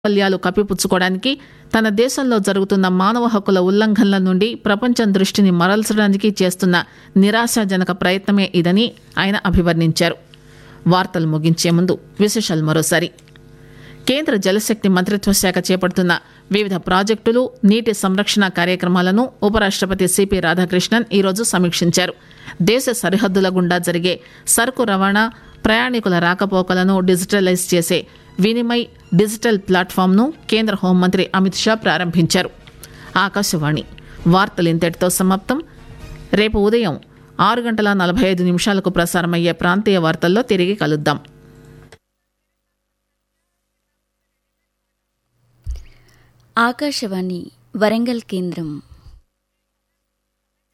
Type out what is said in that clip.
వైఫల్యాలు కప్పిపుచ్చుకోవడానికి తన దేశంలో జరుగుతున్న మానవ హక్కుల ఉల్లంఘనల నుండి ప్రపంచం దృష్టిని మరల్చడానికి చేస్తున్న నిరాశాజనక ప్రయత్నమే ఇదని ఆయన అభివర్ణించారు వార్తలు ముగించే ముందు విశేషాలు మరోసారి కేంద్ర జలశక్తి మంత్రిత్వ శాఖ చేపడుతున్న వివిధ ప్రాజెక్టులు నీటి సంరక్షణ కార్యక్రమాలను ఉపరాష్టపతి సిపి రాధాకృష్ణన్ ఈరోజు సమీక్షించారు దేశ సరిహద్దుల గుండా జరిగే సరుకు రవాణా ప్రయాణికుల రాకపోకలను డిజిటలైజ్ చేసే వినిమయ్ డిజిటల్ ప్లాట్ఫామ్ను కేంద్ర హోంమంత్రి అమిత్ షా ప్రారంభించారు ఆకాశవాణి వార్తలు ఇంతటితో సమాప్తం రేపు ఉదయం ఆరు గంటల నలభై ఐదు నిమిషాలకు ప్రసారమయ్యే ప్రాంతీయ వార్తల్లో తిరిగి కలుద్దాం ఆకాశవాణి వరంగల్ కేంద్రం